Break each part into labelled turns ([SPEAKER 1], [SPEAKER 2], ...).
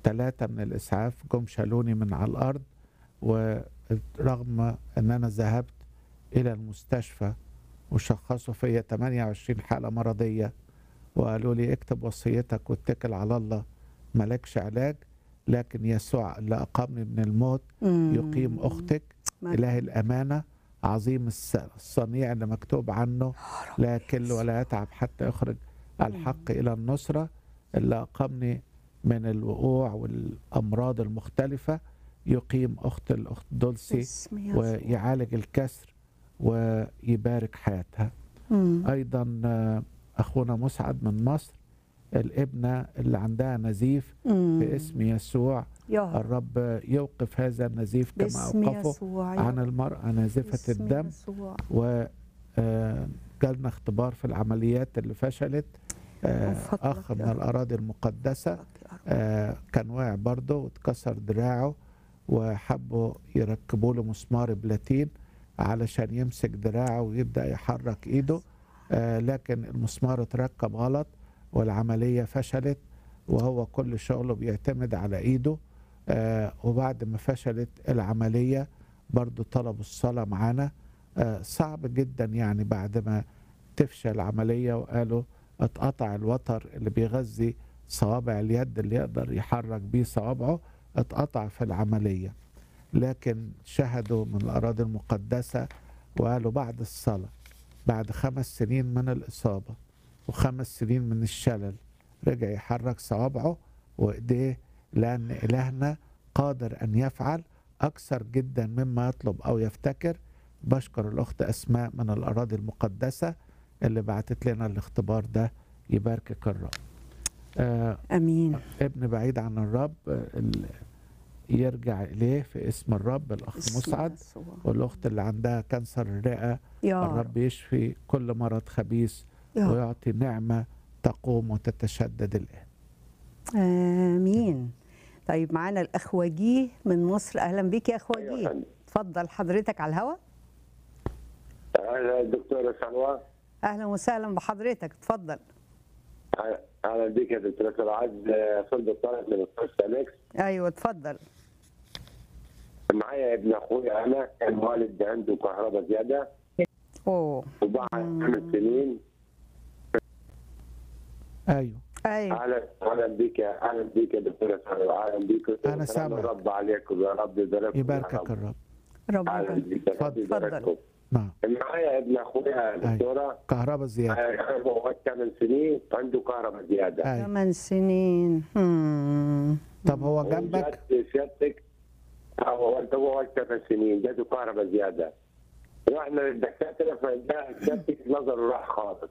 [SPEAKER 1] ثلاثة من الإسعاف جم شالوني من على الأرض ورغم أن أنا ذهبت إلى المستشفى وشخصوا فيا 28 حالة مرضية وقالوا لي اكتب وصيتك واتكل على الله ملكش علاج لكن يسوع اللي أقامني من الموت
[SPEAKER 2] مم.
[SPEAKER 1] يقيم أختك
[SPEAKER 2] ما-
[SPEAKER 1] إله الأمانة عظيم الس- الصنيع اللي مكتوب عنه لا يكل ولا يتعب حتى يخرج الحق إلى النصرة اللي أقامني من الوقوع والأمراض المختلفة يقيم أخت الأخت دولسي
[SPEAKER 2] باسم يسوع.
[SPEAKER 1] ويعالج الكسر ويبارك حياتها
[SPEAKER 2] مم.
[SPEAKER 1] أيضا آه، أخونا مسعد من مصر الابنة اللي عندها نزيف
[SPEAKER 2] مم.
[SPEAKER 1] باسم يسوع
[SPEAKER 2] يا رب
[SPEAKER 1] الرب يوقف هذا النزيف كما
[SPEAKER 2] باسم
[SPEAKER 1] أوقفه
[SPEAKER 2] يسوع يا
[SPEAKER 1] عن
[SPEAKER 2] رب.
[SPEAKER 1] المرأة نازفة
[SPEAKER 2] باسم
[SPEAKER 1] الدم
[SPEAKER 2] يسوع.
[SPEAKER 1] وجالنا اختبار في العمليات اللي فشلت آه،
[SPEAKER 2] من فضلك
[SPEAKER 1] أخ
[SPEAKER 2] يا
[SPEAKER 1] من
[SPEAKER 2] رب.
[SPEAKER 1] الأراضي المقدسة
[SPEAKER 2] يا رب.
[SPEAKER 1] آه، كان واقع برضه واتكسر دراعه وحبوا يركبوا له مسمار بلاتين علشان يمسك دراعه ويبدأ يحرك ايده آه، لكن المسمار اتركب غلط والعملية فشلت وهو كل شغله بيعتمد على ايده آه، وبعد ما فشلت العملية برضه طلبوا الصلاة معانا آه، صعب جدا يعني بعد ما تفشل العملية وقالوا اتقطع الوتر اللي بيغذي صوابع اليد اللي يقدر يحرك بيه صوابعه اتقطع في العملية لكن شهدوا من الأراضي المقدسة وقالوا بعد الصلاة بعد خمس سنين من الإصابة وخمس سنين من الشلل رجع يحرك صوابعه وإيديه لأن إلهنا قادر أن يفعل أكثر جدا مما يطلب أو يفتكر بشكر الأخت أسماء من الأراضي المقدسة اللي بعتت لنا الاختبار ده يباركك الرب آه
[SPEAKER 2] امين
[SPEAKER 1] ابن بعيد عن الرب آه، ال- يرجع إليه في اسم الرب الأخ
[SPEAKER 2] باسم
[SPEAKER 1] مسعد
[SPEAKER 2] يسوع.
[SPEAKER 1] والأخت اللي عندها كانسر الرئة
[SPEAKER 2] يا رب
[SPEAKER 1] الرب يشفي كل مرض خبيث
[SPEAKER 2] يا رب.
[SPEAKER 1] ويعطي نعمة تقوم وتتشدد الآن
[SPEAKER 2] امين طيب معانا الاخ وجيه من مصر اهلا بيك يا اخ
[SPEAKER 3] أيوة يا
[SPEAKER 2] وجيه
[SPEAKER 3] فندم.
[SPEAKER 2] اتفضل حضرتك على الهوا
[SPEAKER 3] اهلا دكتوره سلوى
[SPEAKER 2] اهلا وسهلا بحضرتك اتفضل
[SPEAKER 3] اهلا بك يا دكتوره سلوى عايز صلب الطلب من القصه اليكس
[SPEAKER 2] ايوه اتفضل
[SPEAKER 3] معايا ابن اخويا انا كان والد عنده كهرباء زياده
[SPEAKER 2] اوه
[SPEAKER 3] وبعد خمس سنين
[SPEAKER 1] أيوه
[SPEAKER 2] ايوه
[SPEAKER 3] اهلا اهلا بك يا اهلا بك يا دكتوره سلوى اهلا بك
[SPEAKER 1] أنا سامعك.
[SPEAKER 3] رب عليكم يا رب يبارككم يا
[SPEAKER 1] يباركك
[SPEAKER 3] رب.
[SPEAKER 1] الرب
[SPEAKER 2] رب
[SPEAKER 3] اهلا
[SPEAKER 2] يبارك.
[SPEAKER 3] بك يا رب
[SPEAKER 1] اتفضل.
[SPEAKER 3] يبارككم
[SPEAKER 1] نعم
[SPEAKER 3] معايا ابن اخويا يا دكتوره
[SPEAKER 1] كهرباء زيادة
[SPEAKER 3] آه، هو ثمان سنين عنده كهرباء زياده
[SPEAKER 1] أيوه
[SPEAKER 2] ثمان سنين هم.
[SPEAKER 1] طب هو جنبك
[SPEAKER 3] وجات سيادتك هو انت هو ثمان سنين جاته كهرباء زياده رحنا للدكاتره فجاء سيادتك نظره راح خالص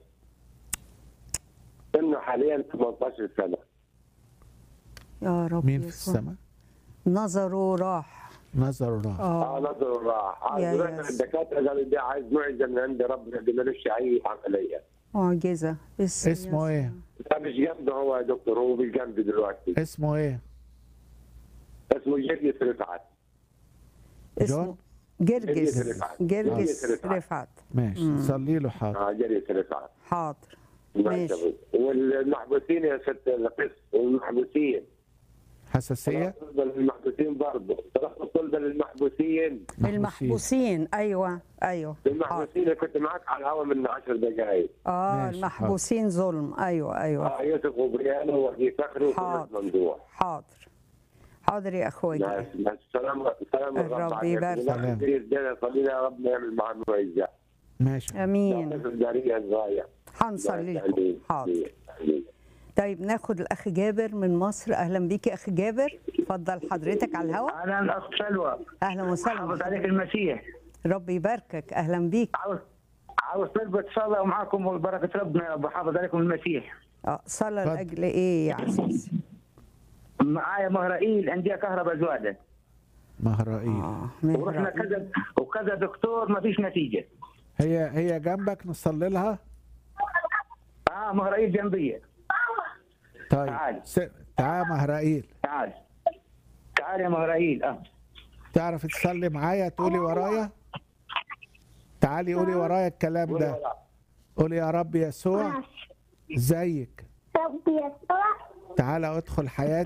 [SPEAKER 3] سنه حاليا 18 سنه
[SPEAKER 2] يا رب
[SPEAKER 1] مين في
[SPEAKER 2] يسوع.
[SPEAKER 1] السماء
[SPEAKER 2] نظره راح
[SPEAKER 1] نظره راح
[SPEAKER 3] اه
[SPEAKER 2] اه
[SPEAKER 3] نظره راح
[SPEAKER 2] يا
[SPEAKER 3] رحنا
[SPEAKER 2] يس.
[SPEAKER 3] للدكاتره قالوا ده عايز معجزه من عند ربنا دي ملوش اي عمليه
[SPEAKER 2] معجزه باسم
[SPEAKER 1] اسمه
[SPEAKER 2] يسوع.
[SPEAKER 1] ايه
[SPEAKER 3] ده مش جنبه هو يا دكتور هو مش جنبي دلوقتي
[SPEAKER 1] اسمه ايه
[SPEAKER 3] اسمه جرجس رفعت
[SPEAKER 2] اسمه
[SPEAKER 1] جون؟
[SPEAKER 2] جرجس
[SPEAKER 3] جرجس رفعت.
[SPEAKER 2] جرجس
[SPEAKER 3] جرجس رفعت.
[SPEAKER 2] رفعت
[SPEAKER 1] ماشي صلي له حاضر
[SPEAKER 3] اه جرجس رفعت
[SPEAKER 2] حاضر ماشي.
[SPEAKER 3] والمحبوسين يا ست القس والمحبوسين
[SPEAKER 1] حساسية
[SPEAKER 3] طلبة للمحبوسين برضه طلبت طلبة للمحبوسين
[SPEAKER 2] المحبوسين ايوه ايوه حاضر.
[SPEAKER 3] المحبوسين اللي كنت معاك على الهواء من 10 دقائق
[SPEAKER 2] اه
[SPEAKER 1] ماشي،
[SPEAKER 2] المحبوسين ظلم ايوه ايوه
[SPEAKER 3] اه يوسف وبريانو وفي فخري
[SPEAKER 2] حاضر.
[SPEAKER 3] وكل ممدوح
[SPEAKER 2] حاضر حاضر يا اخوي
[SPEAKER 3] ناس ناس سلام سلام
[SPEAKER 2] الرب
[SPEAKER 3] عليكم.
[SPEAKER 2] يبارك.
[SPEAKER 3] ونحن
[SPEAKER 1] سلام.
[SPEAKER 3] كثير جدا صلينا يا رب نعمل معنا معجزة
[SPEAKER 1] ماشي
[SPEAKER 2] امين
[SPEAKER 3] الدارية الغاية
[SPEAKER 2] هنصلي لكم حاضر طيب ناخد الاخ جابر من مصر اهلا بيك يا اخ جابر اتفضل حضرتك على الهواء
[SPEAKER 4] اهلا اخ سلوى
[SPEAKER 2] اهلا وسهلا
[SPEAKER 4] حافظ عليك
[SPEAKER 2] بحضرتك.
[SPEAKER 4] المسيح
[SPEAKER 2] رب يباركك اهلا بيك
[SPEAKER 4] عاوز عاوز طلبة صلاة ومعكم وبركة ربنا بحافظ عليكم المسيح
[SPEAKER 2] اه صلاه
[SPEAKER 1] اتفضل.
[SPEAKER 2] لاجل ايه يا عزيزي
[SPEAKER 4] معايا مهرائيل عندي كهرباء زوادة
[SPEAKER 1] مهرائيل
[SPEAKER 2] اه
[SPEAKER 4] ورحنا
[SPEAKER 2] مهرائيل.
[SPEAKER 4] كذا وكذا دكتور ما فيش نتيجة
[SPEAKER 1] هي هي جنبك نصلي لها
[SPEAKER 4] اه مهرائيل جنبية
[SPEAKER 1] طيب
[SPEAKER 4] تعال.
[SPEAKER 1] س... تعال مهرائيل
[SPEAKER 4] تعال تعال يا مهرائيل اه
[SPEAKER 1] تعرف تصلي معايا تقولي ورايا تعالي قولي ورايا الكلام ده قولي يا رب يسوع زيك
[SPEAKER 5] رب يسوع
[SPEAKER 1] تعالى ادخل حياتي